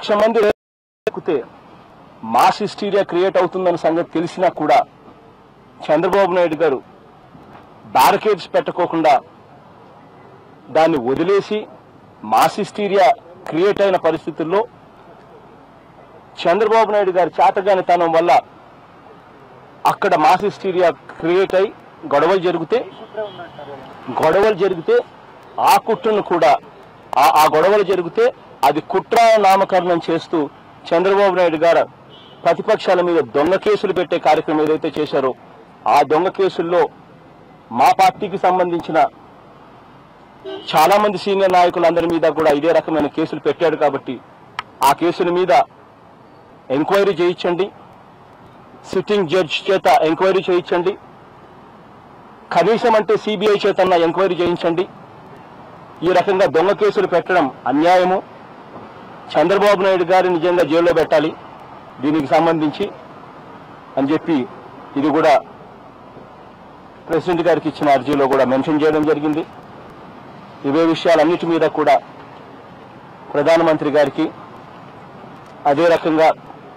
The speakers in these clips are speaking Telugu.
లక్ష మంది ఎక్కితే మాస్ హిస్టీరియా క్రియేట్ అవుతుందన్న సంగతి తెలిసినా కూడా చంద్రబాబు నాయుడు గారు బ్యారికేడ్స్ పెట్టకోకుండా దాన్ని వదిలేసి మాస్ హిస్టీరియా క్రియేట్ అయిన పరిస్థితుల్లో చంద్రబాబు నాయుడు గారి చేతగానితనం వల్ల అక్కడ మాస్ హిస్టీరియా క్రియేట్ అయి గొడవలు జరిగితే గొడవలు జరిగితే ఆ కుట్రను కూడా ఆ ఆ గొడవలు జరిగితే అది కుట్ర నామకరణం చేస్తూ చంద్రబాబు నాయుడు గారు ప్రతిపక్షాల మీద దొంగ కేసులు పెట్టే కార్యక్రమం ఏదైతే చేశారో ఆ దొంగ కేసుల్లో మా పార్టీకి సంబంధించిన చాలా మంది సీనియర్ నాయకులందరి మీద కూడా ఇదే రకమైన కేసులు పెట్టాడు కాబట్టి ఆ కేసుల మీద ఎంక్వైరీ చేయించండి సిట్టింగ్ జడ్జ్ చేత ఎంక్వైరీ చేయించండి కనీసం అంటే సిబిఐ చేతన్న ఎంక్వైరీ చేయించండి ఈ రకంగా దొంగ కేసులు పెట్టడం అన్యాయము చంద్రబాబు నాయుడు గారి నిజంగా జైల్లో పెట్టాలి దీనికి సంబంధించి అని చెప్పి ఇది కూడా ప్రెసిడెంట్ గారికి ఇచ్చిన అర్జీలో కూడా మెన్షన్ చేయడం జరిగింది ఇవే విషయాలన్నిటి మీద కూడా ప్రధానమంత్రి గారికి అదే రకంగా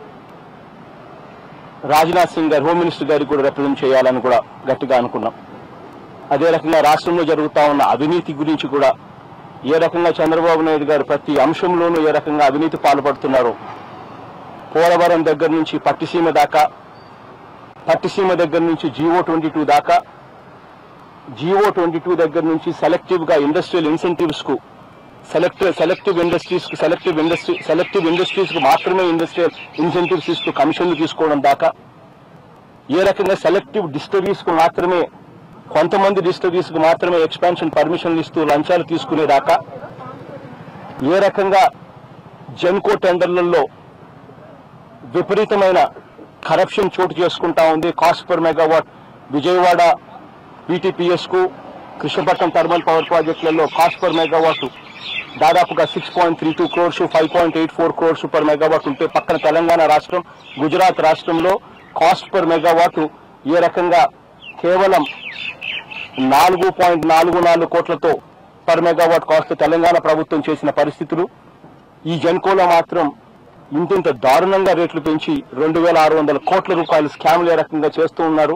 రాజ్నాథ్ సింగ్ గారు హోమ్ మినిస్టర్ గారికి కూడా రిప్రజెంట్ చేయాలని కూడా గట్టిగా అనుకున్నాం అదే రకంగా రాష్ట్రంలో జరుగుతా ఉన్న అవినీతి గురించి కూడా ఏ రకంగా చంద్రబాబు నాయుడు గారు ప్రతి అంశంలోనూ ఏ రకంగా అవినీతి పాల్పడుతున్నారో పోలవరం దగ్గర నుంచి పట్టిసీమ దాకా పట్టిసీమ దగ్గర నుంచి జీవో ట్వంటీ టూ దాకా జీవో ట్వంటీ టూ దగ్గర నుంచి సెలెక్టివ్ గా ఇండస్ట్రియల్ ఇన్సెంటివ్స్ కు సెలెక్టివ్ సెలెక్టివ్ ఇండస్ట్రీస్ కు సెలెక్టివ్ ఇండస్ట్రీ సెలెక్టివ్ ఇండస్ట్రీస్ కు మాత్రమే ఇండస్ట్రియల్ ఇన్సెంటివ్స్ ఇస్తూ కమిషన్లు తీసుకోవడం దాకా ఏ రకంగా సెలెక్టివ్ డిస్టరీస్ కు మాత్రమే కొంతమంది డిస్టరీస్ కు మాత్రమే ఎక్స్పాన్షన్ పర్మిషన్లు ఇస్తూ లంచాలు తీసుకునేదాకా ఏ రకంగా జెన్కో టెండర్లలో విపరీతమైన కరప్షన్ చోటు చేసుకుంటా ఉంది cost per megawatt Vijayawada PTPS కు కృష్ణపట్నం థర్మల్ పవర్ ప్రాజెక్టులలో కాస్ట్ పర్ మెగావాట్ దాదాపుగా six point three two crores five point eight four crores per megawatt ఉంటే పక్కన తెలంగాణ రాష్ట్రం గుజరాత్ రాష్ట్రంలో కాస్ట్ పర్ మెగావాట్ ఏ రకంగా కేవలం నాలుగు పాయింట్ నాలుగు నాలుగు కోట్లతో పర్ మెగావాట్ కాస్ట్ తెలంగాణ ప్రభుత్వం చేసిన పరిస్థితులు ఈ జెన్కోలో మాత్రం ఇంతింత దారుణంగా రేట్లు పెంచి రెండు వేల ఆరు వందల కోట్ల రూపాయలు స్కామ్లు ఏ రకంగా చేస్తూ ఉన్నారు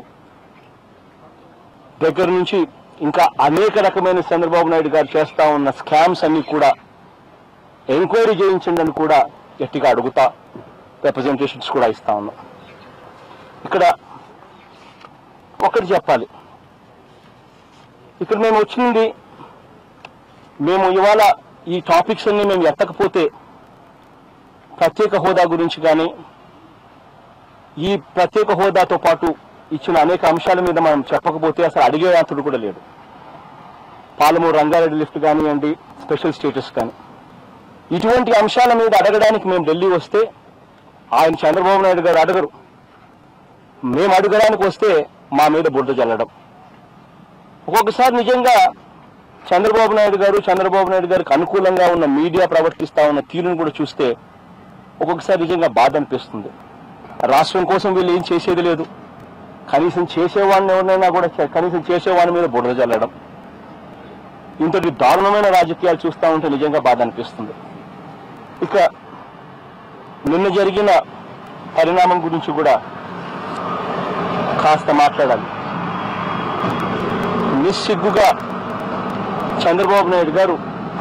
దగ్గర నుంచి ఇంకా అనేక రకమైన చంద్రబాబు నాయుడు గారు చేస్తా ఉన్న స్కామ్స్ అన్ని కూడా ఎంక్వైరీ చేయించండి అని కూడా గట్టిగా అడుగుతా రిప్రజెంటేషన్స్ కూడా ఇస్తా ఉన్నాం ఇక్కడ ఒకటి చెప్పాలి ఇక్కడ మేము వచ్చింది మేము ఇవాళ ఈ టాపిక్స్ అన్ని మేము ఎత్తకపోతే ప్రత్యేక హోదా గురించి కానీ ఈ ప్రత్యేక హోదాతో పాటు ఇచ్చిన అనేక అంశాల మీద మనం చెప్పకపోతే అసలు అడిగే అతడు కూడా లేడు పాలమూరు రంగారెడ్డి లిఫ్ట్ కానివ్వండి స్పెషల్ స్టేటస్ కానీ ఇటువంటి అంశాల మీద అడగడానికి మేము ఢిల్లీ వస్తే ఆయన చంద్రబాబు నాయుడు గారు అడగరు మేము అడగడానికి వస్తే మా మీద బురద జల్లడం ఒక్కొక్కసారి నిజంగా చంద్రబాబు నాయుడు గారు చంద్రబాబు నాయుడు గారికి అనుకూలంగా ఉన్న మీడియా ప్రవర్తిస్తా ఉన్న తీరును కూడా చూస్తే ఒక్కొక్కసారి నిజంగా బాధ అనిపిస్తుంది రాష్ట్రం కోసం వీళ్ళు ఏం చేసేది లేదు కనీసం చేసేవాడిని ఎవరినైనా కూడా చే- కనీసం చేసేవాడి మీద బురద జల్లడం ఇంతటి దారుణమైన రాజకీయాలు చూస్తా ఉంటే నిజంగా బాధ అనిపిస్తుంది ఇక నిన్న జరిగిన పరిణామం గురించి కూడా కాస్త మాట్లాడాలి నిస్సిగ్గుగా చంద్రబాబు నాయుడు గారు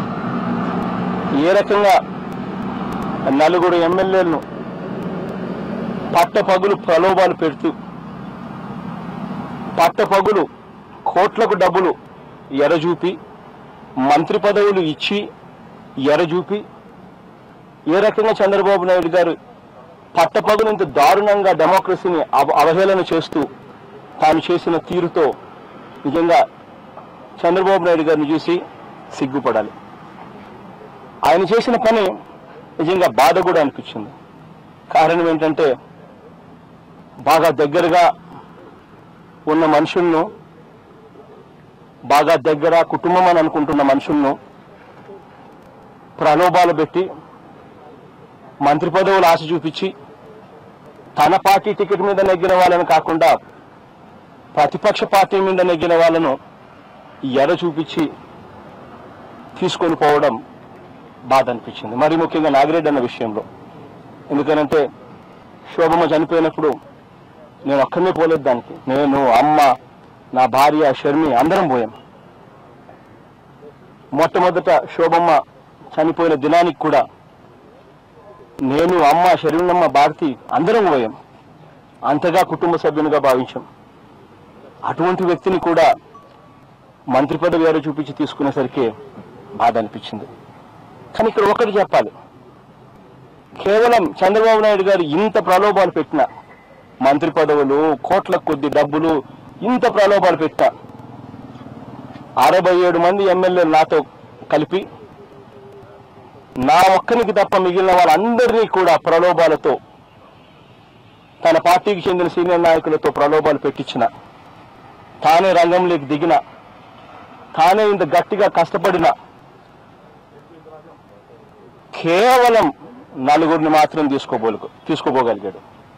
ఏ రకంగా నలుగురు ఎమ్మెల్యేలను పట్టపగులు ప్రలోభాలు పెడుతూ పట్టపగులు కోట్లకు డబ్బులు ఎరజూపి మంత్రి పదవులు ఇచ్చి ఎరజూపి ఏ రకంగా చంద్రబాబు నాయుడు గారు పట్టపగులు ఇంత దారుణంగా డెమోక్రసీని అవ- అవహేళన చేస్తూ తాను చేసిన తీరుతో నిజంగా చంద్రబాబు నాయుడు గారిని చూసి సిగ్గుపడాలి ఆయన చేసిన పని నిజంగా బాధ కూడా అనిపించింది కారణం ఏంటంటే బాగా దగ్గరగా ఉన్న మనుషులను బాగా దగ్గర కుటుంబం అని అనుకుంటున్న మనుషులను ప్రలోభాలు పెట్టి మంత్రి పదవులు ఆశ చూపించి తన పార్టీ టికెట్ మీద నెగ్గిన వాళ్ళని కాకుండా ప్రతిపక్ష పార్టీ మీద నెగ్గిన వాళ్ళను ఎర చూపించి తీసుకొని పోవడం బాధ అనిపించింది మరి ముఖ్యంగా నాగిరెడ్డి అన్న విషయంలో ఎందుకనంటే శోభమ్మ చనిపోయినప్పుడు నేను ఒక్కనే పోలేదు దానికి నేను అమ్మ నా భార్య షర్మి అందరం పోయాం మొట్టమొదట శోభమ్మ చనిపోయిన దినానికి కూడా నేను అమ్మ షర్మినమ్మ భారతి అందరం పోయాం అంతగా కుటుంబ సభ్యునిగా భావించాం అటువంటి వ్యక్తిని కూడా మంత్రి పదవి ఎవరో చూపించి తీసుకునేసరికి బాధ అనిపించింది కానీ ఇక్కడ ఒకటి చెప్పాలి కేవలం చంద్రబాబు నాయుడు గారు ఇంత ప్రలోభాలు పెట్టిన మంత్రి పదవులు కోట్ల కొద్ది డబ్బులు ఇంత ప్రలోభాలు పెట్టిన అరవై ఏడు మంది ఎమ్మెల్యేలు నాతో కలిపి నా ఒక్కనికి తప్ప మిగిలిన వాళ్ళందరినీ కూడా ప్రలోభాలతో తన పార్టీకి చెందిన సీనియర్ నాయకులతో ప్రలోభాలు పెట్టించిన తానే రంగంలోకి దిగిన తానే ఇంత గట్టిగా కష్టపడిన కేవలం నలుగురిని మాత్రం తీసుకోబోలు తీసుకోపోగలిగాడు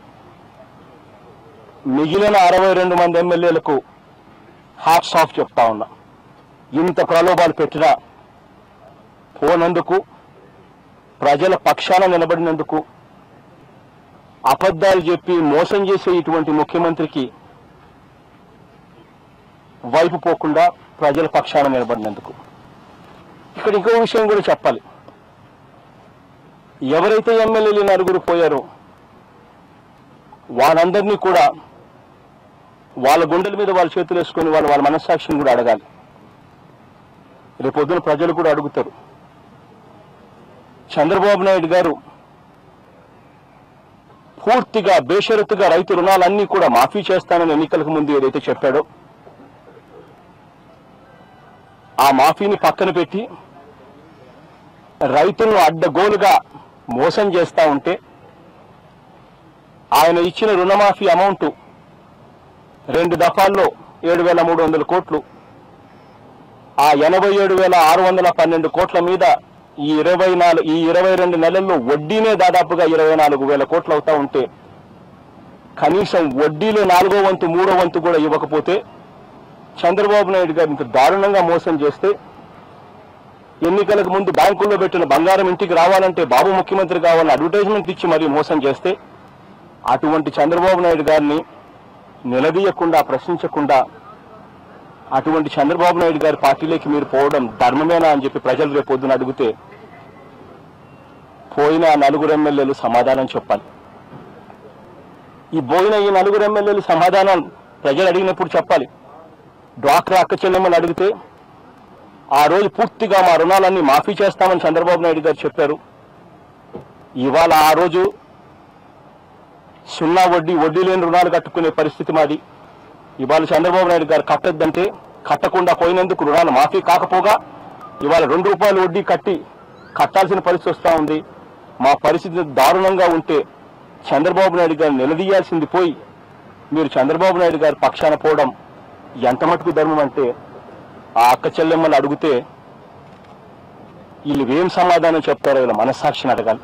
మిగిలిన అరవై రెండు మంది ఎమ్మెల్యేలకు హ్యాట్స్ ఆఫ్ చెప్తా ఉన్నా ఇంత ప్రలోభాలు పెట్టినా పోనందుకు ప్రజల పక్షాన నిలబడినందుకు అబద్ధాలు చెప్పి మోసం చేసే ఇటువంటి ముఖ్యమంత్రికి వైపు పోకుండా ప్రజల పక్షాన నిలబడినందుకు ఇక్కడ ఇంకో విషయం కూడా చెప్పాలి ఎవరైతే ఎమ్మెల్యేలు ఈ నలుగురు పోయారో వాళ్ళందరినీ కూడా వాళ్ళ గుండెల మీద వాళ్ళ చేతులు వేసుకొని వాళ్ళ వాళ్ళ మనస్సాక్షిని కూడా అడగాలి రేపొద్దున ప్రజలు కూడా అడుగుతారు చంద్రబాబు నాయుడు గారు పూర్తిగా బేషరతుగా రైతు రుణాలన్నీ కూడా మాఫీ చేస్తానని ఎన్నికలకు ముందు ఏదైతే చెప్పాడో ఆ మాఫీని పక్కన పెట్టి రైతులను అడ్డగోలుగా మోసం చేస్తా ఉంటే ఆయన ఇచ్చిన రుణమాఫీ అమౌంట్ రెండు దఫాల్లో ఏడు వేల మూడు వందల కోట్లు ఆ ఎనభై ఏడు వేల ఆరు వందల పన్నెండు కోట్ల మీద ఈ ఇరవై నాలుగు ఈ ఇరవై రెండు నెలల్లో వడ్డీనే దాదాపుగా ఇరవై నాలుగు వేల కోట్లు అవుతా ఉంటే కనీసం వడ్డీలో నాలుగో వంతు మూడో వంతు కూడా ఇవ్వకపోతే చంద్రబాబు నాయుడు గారు ఇంత దారుణంగా మోసం చేస్తే ఎన్నికలకు ముందు బ్యాంకుల్లో పెట్టిన బంగారం ఇంటికి రావాలంటే బాబు ముఖ్యమంత్రి కావాలని అడ్వర్టైజ్మెంట్ ఇచ్చి మరీ మోసం చేస్తే అటువంటి చంద్రబాబు నాయుడు గారిని నిలదీయకుండా ప్రశ్నించకుండా అటువంటి చంద్రబాబు నాయుడు గారి పార్టీలోకి మీరు పోవడం ధర్మమేనా అని చెప్పి ప్రజలు రేపు పొద్దున అడిగితే పోయిన ఆ నలుగురు ఎమ్మెల్యేలు సమాధానం చెప్పాలి ఈ పోయిన ఈ నలుగురు ఎమ్మెల్యేలు సమాధానం ప్రజలు అడిగినప్పుడు చెప్పాలి డ్వాక్రా అక్క చెల్లెమ్మని అడిగితే ఆ రోజు పూర్తిగా మా రుణాలన్నీ మాఫీ చేస్తామని చంద్రబాబు నాయుడు గారు చెప్పారు ఇవాళ ఆ రోజు సున్నా వడ్డీ వడ్డీ లేని రుణాలు కట్టుకునే పరిస్థితి మాది ఇవాళ చంద్రబాబు నాయుడు గారు కట్టొద్దంటే కట్టకుండా పోయినందుకు రుణాలు మాఫీ కాకపోగా ఇవాళ రెండు రూపాయలు వడ్డీ కట్టి కట్టాల్సిన పరిస్థితి వస్తూ ఉంది మా పరిస్థితి దారుణంగా ఉంటే చంద్రబాబు నాయుడు గారు నిలదీయాల్సింది పోయి మీరు చంద్రబాబు నాయుడు గారి పక్షాన పోవడం ఎంత మటుకు ధర్మం అంటే ఆ అక్క చెల్లెమ్మలు అడిగితే వీళ్ళు ఏం సమాధానం చెప్తారో వీళ్ళ మనస్సాక్షిని అడగాలి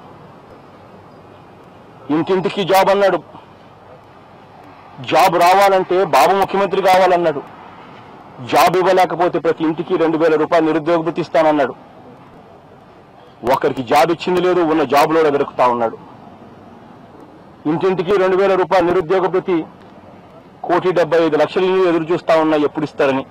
ఇంటింటికి జాబ్ అన్నాడు జాబ్ రావాలంటే బాబు ముఖ్యమంత్రి కావాలన్నాడు జాబ్ ఇవ్వలేకపోతే ప్రతి ఇంటికి రెండు వేల రూపాయలు నిరుద్యోగ భృతి ఇస్తానన్నాడు ఒకరికి జాబ్ ఇచ్చింది లేదు ఉన్న జాబ్లో వెతుకుతా ఉన్నాడు ఇంటింటికి రెండు వేల రూపాయలు నిరుద్యోగ భృతి కోటి డెబ్బై ఐదు లక్షలు ఇల్లు ఎదురు చూస్తా ఉన్నా ఎప్పుడు ఇస్తారని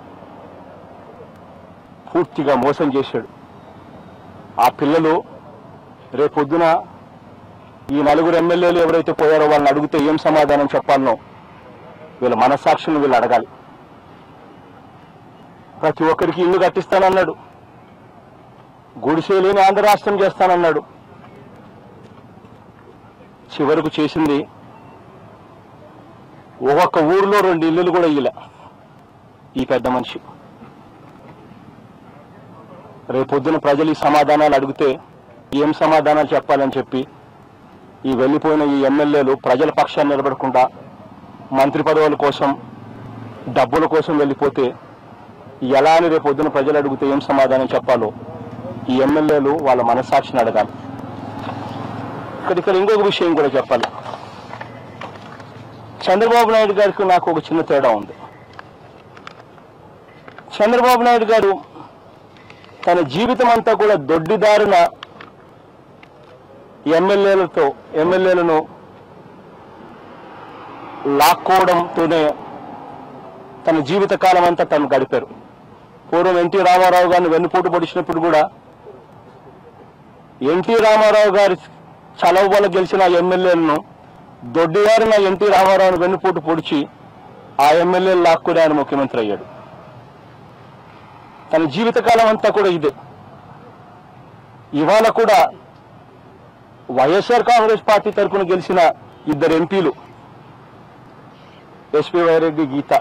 పూర్తిగా మోసం చేశాడు ఆ పిల్లలు రేపొద్దున ఈ నలుగురు ఎమ్మెల్యేలు ఎవరైతే పోయారో వాళ్ళని అడిగితే ఏం సమాధానం చెప్పాలనో వీళ్ళ మనస్సాక్షిని వీళ్ళు అడగాలి ప్రతి ఒక్కరికి ఇల్లు కట్టిస్తానన్నాడు గుడిసే లేని ఆంధ్ర రాష్ట్రం చేస్తానన్నాడు చివరకు చేసింది ఒక్కొక్క ఊరిలో రెండు ఇల్లులు కూడా ఇయ్యలే ఈ పెద్ద మనిషి రేపొద్దున ప్రజలు ఈ సమాధానాలు అడిగితే ఏం సమాధానాలు చెప్పాలని చెప్పి ఈ వెళ్ళిపోయిన ఈ ఎమ్మెల్యేలు ప్రజల పక్షాన్ని నిలబడకుండా మంత్రి పదవుల కోసం డబ్బుల కోసం వెళ్ళిపోతే ఎలా అని రేపొద్దున ప్రజలు అడిగితే ఏం సమాధానం చెప్పాలో ఈ ఎమ్మెల్యేలు వాళ్ళ మనస్సాక్షిని అడగాలి ఇక్కడ ఇక్కడ ఇంకొక విషయం కూడా చెప్పాలి చంద్రబాబు నాయుడు గారికి నాకు ఒక చిన్న తేడా ఉంది చంద్రబాబు నాయుడు గారు తన జీవితం అంతా కూడా దొడ్డిదారున ఎమ్మెల్యేలతో ఎమ్మెల్యేలను లాక్కోవడంతోనే తన జీవితకాలం అంతా తను గడిపారు పూర్వం ఎన్టీ రామారావు గారిని వెన్నుపోటు పొడిచినప్పుడు కూడా ఎన్టీ రామారావు గారి చలవ వల్ల గెలిచిన ఎమ్మెల్యేలను దొడ్డిగారిన ఎన్టీ రామారావుని వెన్నుపోటు పొడిచి ఆ ఎమ్మెల్యేలు లాక్కుని ఆయన ముఖ్యమంత్రి అయ్యాడు తన జీవితకాలం అంతా కూడా ఇదే ఇవాళ కూడా వైఎస్ఆర్ కాంగ్రెస్ పార్టీ తరఫున గెలిచిన ఇద్దరు ఎంపీలు ఎస్పీ వైరెడ్డి గీత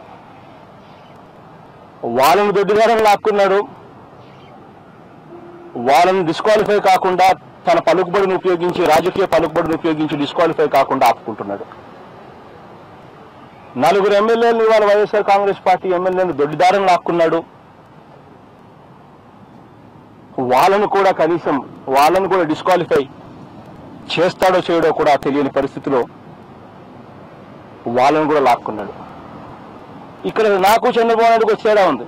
వాళ్ళని దొడ్డిగారని లాక్కున్నాడు వాళ్ళని డిస్క్వాలిఫై కాకుండా తన పలుకుబడిని ఉపయోగించి రాజకీయ పలుకుబడిని ఉపయోగించి డిస్క్వాలిఫై కాకుండా ఆపుకుంటున్నాడు నలుగురు ఎమ్మెల్యేలు ఇవాళ వైఎస్ఆర్ కాంగ్రెస్ పార్టీ ఎమ్మెల్యేలు దొడ్డిదారని లాక్కున్నాడు వాళ్ళను కూడా కనీసం వాళ్ళను కూడా డిస్క్వాలిఫై చేస్తాడో చేయడో కూడా తెలియని పరిస్థితిలో వాళ్ళను కూడా లాక్కున్నాడు ఇక్కడ నాకు చంద్రబాబు నాయుడుకి వచ్చేలా ఉంది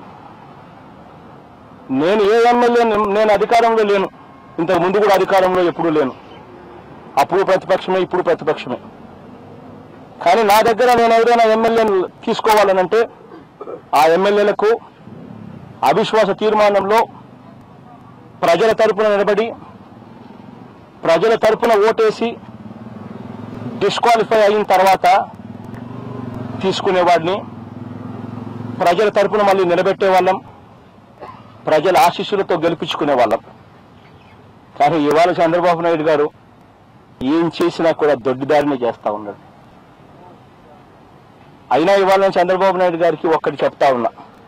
నేను ఏ ఎమ్మెల్యే నేను అధికారంలో లేను ఇంతకు ముందు కూడా అధికారంలో ఎప్పుడూ లేను అప్పుడు ప్రతిపక్షమే ఇప్పుడు ప్రతిపక్షమే కానీ నా దగ్గర నేను ఏదైనా ఎమ్మెల్యేను తీసుకోవాలనంటే ఆ ఎమ్మెల్యేలకు అవిశ్వాస తీర్మానంలో ప్రజల తరపున నిలబడి ప్రజల తరపున ఓటేసి డిస్క్వాలిఫై అయిన తర్వాత తీసుకునేవాడిని ప్రజల తరపున మళ్ళీ నిలబెట్టే వాళ్ళం ప్రజల ఆశీస్సులతో గెలిపించుకునే వాళ్ళం కానీ ఇవాళ చంద్రబాబు నాయుడు గారు ఏం చేసినా కూడా దొడ్డిదారిని చేస్తా ఉన్నాడు అయినా ఇవాళ నేను చంద్రబాబు నాయుడు గారికి ఒక్కటి చెప్తా ఉన్నా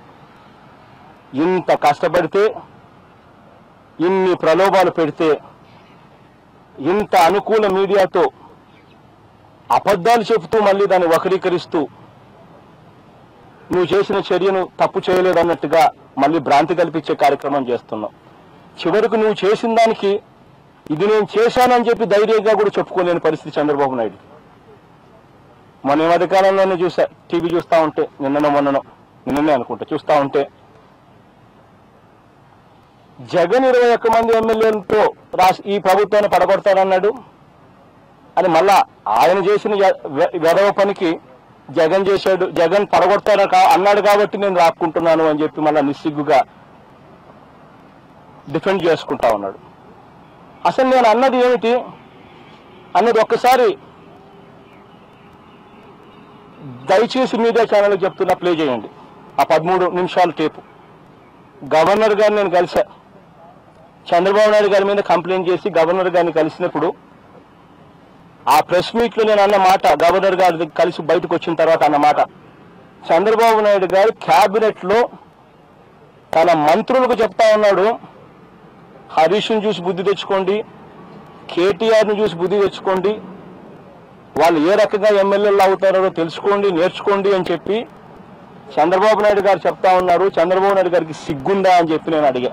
ఇంత కష్టపడితే ఇన్ని ప్రలోభాలు పెడితే ఇంత అనుకూల మీడియాతో అబద్ధాలు చెబుతూ మళ్ళీ దాన్ని వక్రీకరిస్తూ నువ్వు చేసిన చర్యను తప్పు చేయలేదు అన్నట్టుగా మళ్ళీ భ్రాంతి కల్పించే కార్యక్రమం చేస్తున్నావు చివరికి నువ్వు చేసిన దానికి ఇది నేను చేశానని చెప్పి ధైర్యంగా కూడా చెప్పుకోలేని పరిస్థితి చంద్రబాబు నాయుడు మొన్న ఈ మధ్య కాలంలోనే చూసా టీవీ చూస్తా ఉంటే నిన్ననో మొన్ననో నిన్ననే అనుకుంటా చూస్తా ఉంటే జగన్ ఇరవై ఒక్క మంది ఎమ్మెల్యేలతో రాష్ట్ర ఈ ప్రభుత్వాన్ని పడగొడతానన్నాడు అని మళ్ళా ఆయన చేసిన ఎ- వె- వెధవ పనికి జగన్ చేశాడు జగన్ పడగొడతాను కా- అన్నాడు కాబట్టి నేను రాక్కుంటున్నాను అని చెప్పి మళ్ళా నిస్సిగ్గుగా డిఫెండ్ చేసుకుంటా ఉన్నాడు అసలు నేను అన్నది ఏమిటి అన్నది ఒక్కసారి దయచేసి మీడియా ఛానల్ చెప్తున్నా ప్లే చేయండి ఆ పదమూడు నిమిషాల టేపు గవర్నర్ గారిని నేను కలిసా చంద్రబాబు నాయుడు గారి మీద కంప్లైంట్ చేసి గవర్నర్ గారిని కలిసినప్పుడు ఆ ప్రెస్ మీట్ లో నేను అన్న మాట గవర్నర్ గారి కలిసి బయటకు వచ్చిన తర్వాత అన్న మాట చంద్రబాబు నాయుడు గారు క్యాబినెట్ లో తన మంత్రులకు చెప్తా ఉన్నాడు హరీష్ను చూసి బుద్ధి తెచ్చుకోండి కేటీఆర్ ను చూసి బుద్ధి తెచ్చుకోండి వాళ్ళు ఏ రకంగా ఎమ్మెల్యేలు అవుతారో తెలుసుకోండి నేర్చుకోండి అని చెప్పి చంద్రబాబు నాయుడు గారు చెప్తా ఉన్నారు చంద్రబాబు నాయుడు గారికి సిగ్గుందా అని చెప్పి నేను అడిగా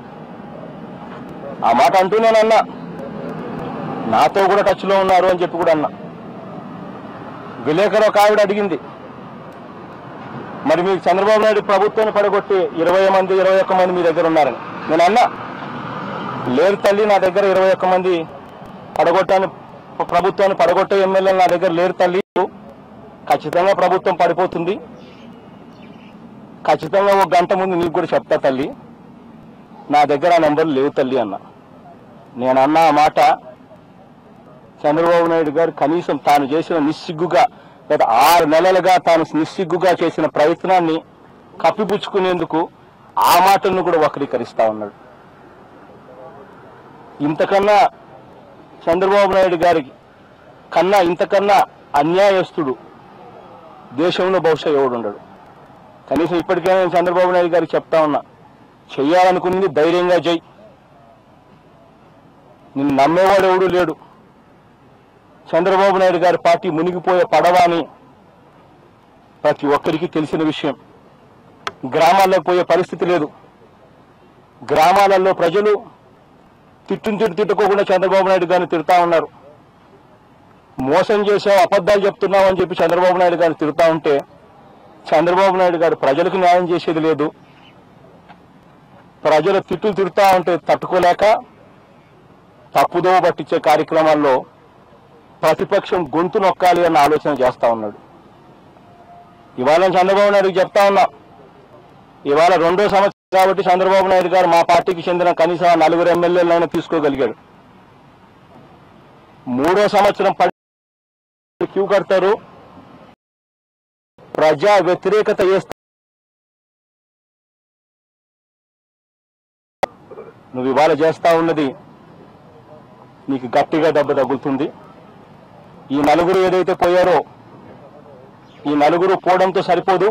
ఆ మాట అంటూ నేను అన్నా నాతో కూడా టచ్ లో ఉన్నారు అని చెప్పి కూడా అన్నా విలేకరు ఒక ఆవిడ అడిగింది మరి మీకు చంద్రబాబు నాయుడు ప్రభుత్వాన్ని పడగొట్టి ఇరవై మంది ఇరవై ఒక్క మంది మీ దగ్గర ఉన్నారని నేను అన్నా లేరు తల్లి నా దగ్గర ఇరవై ఒక్క మంది పడగొట్టాను ప్రభుత్వాన్ని పడగొట్టే ఎమ్మెల్యేలు నా దగ్గర లేరు తల్లి ఖచ్చితంగా ప్రభుత్వం పడిపోతుంది ఖచ్చితంగా ఒక గంట ముందు నీకు కూడా చెప్తా తల్లి నా దగ్గర ఆ నెంబర్లు లేవు తల్లి అన్న నేను అన్న ఆ మాట చంద్రబాబు నాయుడు గారు కనీసం తాను చేసిన నిస్సిగ్గుగా గత ఆరు నెలలుగా తాను నిస్సిగ్గుగా చేసిన ప్రయత్నాన్ని కప్పిపుచ్చుకునేందుకు ఆ మాటలను కూడా వక్రీకరిస్తా ఉన్నాడు ఇంతకన్నా చంద్రబాబు నాయుడు గారికి కన్నా ఇంతకన్నా అన్యాయస్తుడు దేశంలో బహుశా ఎవడు ఉండడు కనీసం ఇప్పటికైనా నేను చంద్రబాబు నాయుడు గారికి చెప్తా ఉన్నా చెయ్యాలనుకున్నది ధైర్యంగా చెయ్యి నిన్ను నమ్మేవాడు ఎవడు లేడు చంద్రబాబు నాయుడు గారి పార్టీ మునిగిపోయే పడవ అని ప్రతి ఒక్కరికి తెలిసిన విషయం గ్రామాల్లోకి పోయే పరిస్థితి లేదు గ్రామాలలో ప్రజలు తిట్టుని తిట్టు తిట్టుకోకుండా చంద్రబాబు నాయుడు గారిని తిడతా ఉన్నారు మోసం చేసావు అబద్ధాలు చెప్తున్నావు అని చెప్పి చంద్రబాబు నాయుడు గారిని తిడతా ఉంటే చంద్రబాబు నాయుడు గారు ప్రజలకు న్యాయం చేసేది లేదు ప్రజల తిట్టులు తిడతా ఉంటే తట్టుకోలేక తప్పుదోవ పట్టించే కార్యక్రమాల్లో ప్రతిపక్షం గొంతు నొక్కాలి అన్న ఆలోచన చేస్తా ఉన్నాడు ఇవాళ నేను చంద్రబాబు నాయుడుకి చెప్తా ఉన్నా ఇవాళ రెండో సంవత్సరం కాబట్టి చంద్రబాబు నాయుడు గారు మా పార్టీకి చెందిన కనీసం ఆ నలుగురు ఎమ్మెల్యేలైనా తీసుకోగలిగాడు మూడో సంవత్సరం పడి క్యూ కడతారు ప్రజా వ్యతిరేకత ఏ స్థా- నువ్వు ఇవాళ చేస్తా ఉన్నది నీకు గట్టిగా దెబ్బ తగులుతుంది ఈ నలుగురు ఏదైతే పోయారో ఈ నలుగురు పోవడంతో సరిపోదు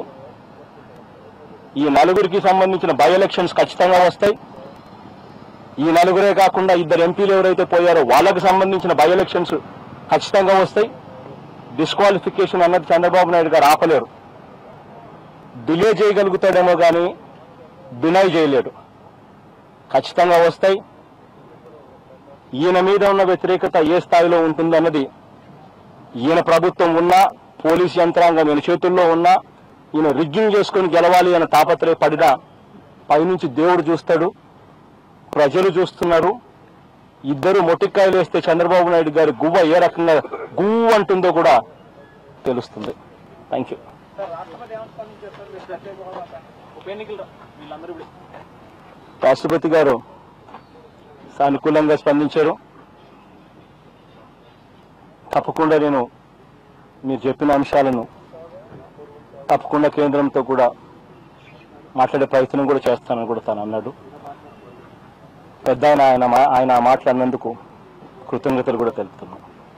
ఈ నలుగురికి సంబంధించిన బై ఎలక్షన్స్ ఖచ్చితంగా వస్తాయి ఈ నలుగురే కాకుండా ఇద్దరు ఎంపీలు ఎవరైతే పోయారో వాళ్ళకి సంబంధించిన బై ఎలక్షన్స్ ఖచ్చితంగా వస్తాయి డిస్క్వాలిఫికేషన్ అన్నది చంద్రబాబు నాయుడు గారు ఆపలేరు డిలే చేయగలుగుతాడేమో కానీ డినై చేయలేడు ఖచ్చితంగా వస్తాయి ఈయన మీద ఉన్న వ్యతిరేకత ఏ స్థాయిలో ఉంటుందన్నది ఈయన ప్రభుత్వం ఉన్నా పోలీస్ యంత్రాంగం ఈయన చేతుల్లో ఉన్నా ఈయన రిగ్గింగ్ చేసుకొని గెలవాలి అన్న తాపత్రయపడినా పైనుంచి దేవుడు చూస్తాడు ప్రజలు చూస్తున్నారు ఇద్దరు మొటిక్కాయలు వేస్తే చంద్రబాబు నాయుడు గారి గువ్వ ఏ రకంగా గువ్వు అంటుందో కూడా తెలుస్తుంది థ్యాంక్ యూ రాష్ట్రపతి గారు సానుకూలంగా స్పందించారు తప్పకుండా నేను మీరు చెప్పిన అంశాలను తప్పకుండా కేంద్రంతో కూడా మాట్లాడే ప్రయత్నం కూడా చేస్తానని కూడా తను అన్నాడు పెద్ద ఆయన ఆయన మా- ఆయన ఆ మాటలు అన్నందుకు కృతజ్ఞతలు కూడా తెలుపుతున్నాను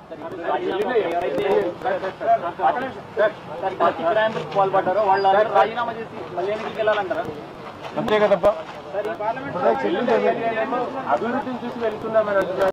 పాల్పడ్డారో వాళ్ళందరూ రాజీనామా చేసి మళ్ళీ ఎన్నికలకు వెళ్ళాలంటారా అంతే కదబ్బా అభివృద్ధిని చూసి వెళ్తున్నాం